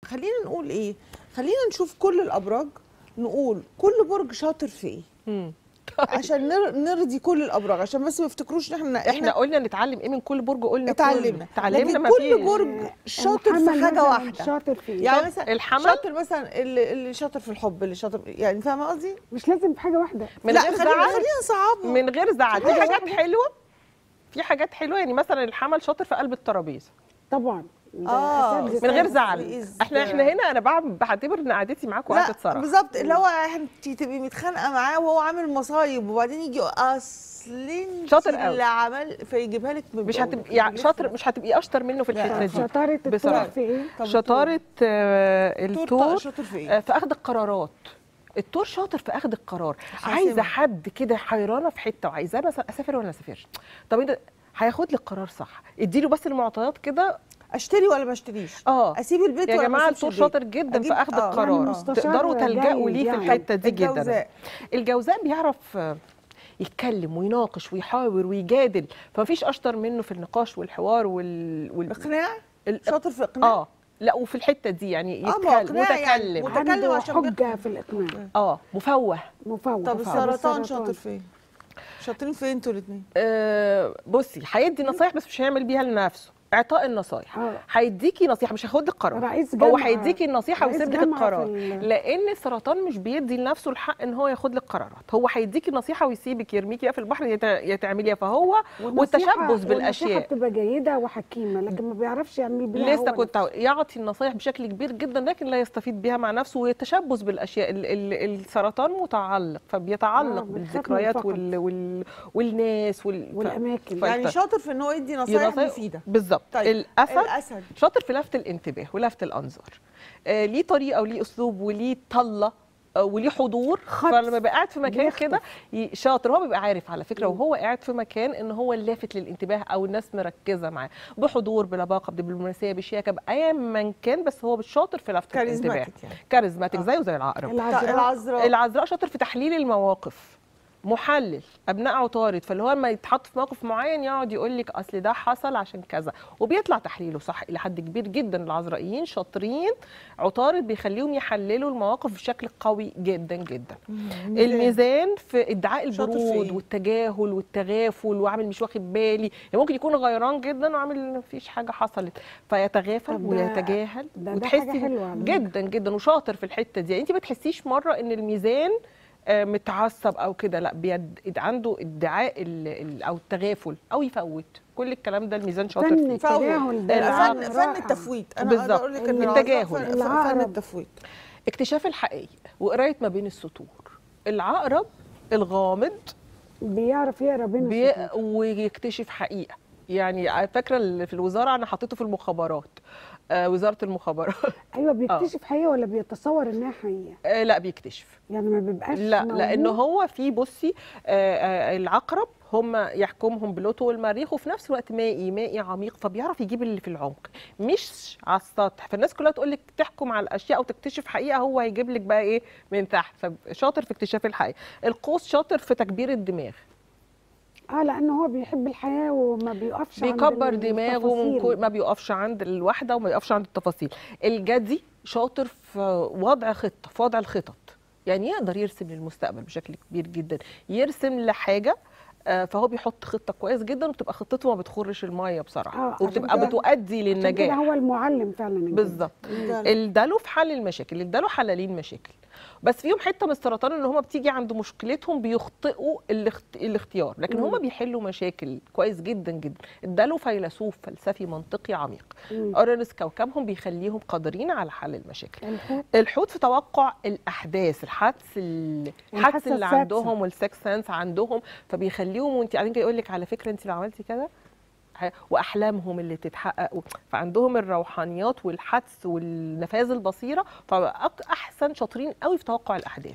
خلينا نقول ايه خلينا نشوف كل الابراج نقول كل برج شاطر في ايه مم. عشان نر- نرضي كل الابراج عشان بس ما يفتكروش ان احنا احنا قلنا نتعلم ايه من كل برج قلنا اتعلمنا كله. اتعلمنا لكن ما كل فيش. برج شاطر محمد في حاجه مثلاً واحده شاطر في إيه؟ يعني طب مثلا الحمل؟ شاطر مثلا اللي, اللي شاطر في الحب اللي شاطر يعني فاهمه قصدي؟ مش لازم في حاجه واحده من لا غير خلينا زعل خلينا نصعبها من غير زعل في حاجة حاجات واحدة. حلوه في حاجات حلوه يعني مثلا الحمل شاطر في قلب الترابيزه طبعا ده آه، أساتذة من غير طبعاً. زعل بإذن احنا احنا هنا انا بعمل- بعتبر ان قعدتي معاكم لا قعده صراحه بالظبط اللي هو انت تبقي متخانقه معاه وهو عامل مصايب وبعدين يجي اصل انت شاطر قوي. اللي عمل فيجيبها لك من مش جوه. هتبقي يعني شاطر مش هتبقي اشطر منه في لا، الحته دي شطاره التور بصراحة. في ايه؟ طب شطاره آه، التور التور شاطر في آه، ايه؟ في اخذ القرارات التور شاطر في اخذ القرار حاسمة. عايزه حد كده حيرانه في حته وعايزاه مثلا اسافر ولا ما اسافرش طب انت هياخد لك قرار صح اديله بس المعطيات كده اشتري ولا ما اشتريش؟ اه اسيب البيت يا ولا ما جماعه أسيبش التور البيت؟ شاطر جدا في أجيب- اخذ آه. يعني القرار مستشار تقدروا تلجأوا ليه في جيد الحته دي جدا الجوزاء الجوزاء بيعرف آه، يتكلم ويناقش ويحاور ويجادل فمفيش اشطر منه في النقاش والحوار وال, وال... اقناع ال... شاطر في اقناع اه لا وفي الحته دي يعني آه، ما هو يتكلم إقناع يعني متكلم متكلم عنده عشان حجه في الاقناع اه مفوه مفوض طب طبعاً. السرطان شاطر فين؟ شاطرين فين انتوا الاثنين؟ آه بصي هيدي نصايح بس مش هيعمل بيها لنفسه اعطاء النصايح آه. هيديكي نصيحه مش هياخد لك قرار رئيس هو جامعة. هيديكي النصيحه رئيس ويسيب لك جامعة القرار في ال- لان السرطان مش بيدي لنفسه الحق ان هو ياخد لك قرارات هو هيديكي نصيحه ويسيبك يرميكي يا في البحر يا تع- يا تعمليها فهو والنصيحة- والتشبث والنصيحة بالاشياء بتبقى جيده وحكيمه لكن ما بيعرفش يعمل بيها لسه هو كنت هقول- يعطي النصايح بشكل كبير جدا لكن لا يستفيد بها مع نفسه ويتشبث بالاشياء ال ال السرطان متعلق فبيتعلق آه، بتخاف بالذكريات منه وال وال والناس وال والأماكن. ف- يعني فيت- شاطر في ان هو يدي نصايح نصايح- مفيده بالظبط طيب الاسد الاسد شاطر في لفت الانتباه ولفت الانظار آه ليه طريقه وليه اسلوب وليه طله آه، وليه حضور خط. فلما يبقى قاعد في مكان بيخطف. كده ي- شاطر هو بيبقى عارف على فكره وهو قاعد في مكان ان هو اللافت للانتباه او الناس مركزه معاه بحضور بلباقه بدبلوماسيه بشياكه باي من كان بس هو شاطر في لفت الانتباه كاريزماتيك يعني كاريزماتيك زيه زي العقرب العذراء العذراء العذراء شاطر في تحليل المواقف محلل ابناء عطارد فاللي هو لما يتحط في موقف معين يقعد يقول لك اصل ده حصل عشان كذا وبيطلع تحليله صح الى حد كبير جدا العذرائيين شاطرين عطارد بيخليهم يحللوا المواقف بشكل قوي جدا جدا الميزان في ادعاء شاطر في البرود إيه؟ والتجاهل والتغافل وعامل مش واخد بالي يعني ممكن يكون غيران جدا وعامل مفيش حاجه حصلت فيتغافل طب ده- ويتجاهل ده- ده حاجة وتحسي حلوة على فكرة. جدا جدا وشاطر في الحته دي يعني انت ما تحسيش مره ان الميزان آه، متعصب او كده لا بيد عنده ادعاء ال- ال- او التغافل او يفوت كل الكلام ده الميزان شاطر فن فيه التجاهل ده العقل. فن رائع. فن التفويت انا بالظبط. اقدر اقول لك ان التجاهل. العذراء فن- فن العقرب. التفويت اكتشاف الحقائق وقرايه ما بين السطور العقرب الغامض بيعرف يقرا بين بي... السطور. ويكتشف حقيقه يعني فاكره اللي في الوزاره انا حطيته في المخابرات آه وزاره المخابرات ايوه بيكتشف حقيقه ولا بيتصور انها حقيقه آه لا بيكتشف يعني ما بيبقاش لا لانه موجود. هو في بصي آه آه العقرب هم يحكمهم بلوتو والمريخ وفي نفس الوقت مائي مائي عميق فبيعرف يجيب اللي في العمق مش على السطح فالناس كلها تقول لك تحكم على الاشياء او تكتشف حقيقه هو هيجيب لك بقى ايه من تحت فشاطر في اكتشاف الحقيقه القوس شاطر في تكبير الدماغ اه لانه هو بيحب الحياه وما بيقفش عند بيكبر دماغه من التفاصيل. كل ما بيقفش عند الواحده وما بيقفش عند التفاصيل الجدي شاطر في وضع خطه في وضع الخطط يعني يقدر يرسم للمستقبل بشكل كبير جدا يرسم لحاجه آه، فهو بيحط خطه كويس جدا وبتبقى خطته ما بتخرش الميه آه، بصراحه عشان وبتبقى كده- بتؤدي عشان كده للنجاح هو المعلم فعلا الجدي. بالظبط ده الدلو في حل المشاكل الدلو حلالين مشاكل بس فيهم حته من السرطان ان هم بتيجي عند مشكلتهم بيخطئوا الاخت... الاختيار لكن هم مم. بيحلوا مشاكل كويس جدا جدا الدلو فيلسوف فلسفي منطقي عميق مم. اورانوس كوكبهم بيخليهم قادرين على حل المشاكل الحوت الحوت في توقع الاحداث الحدث ال- الحدث الحاسة اللي السادسة. عندهم والسكس سنس عندهم فبيخليهم وانت قاعدين كده يقول لك على فكره انت لو عملتي كده ه- واحلامهم اللي تتحقق و- فعندهم الروحانيات والحدس والنفاذ البصيره فاحسن شاطرين قوي في توقع الاحداث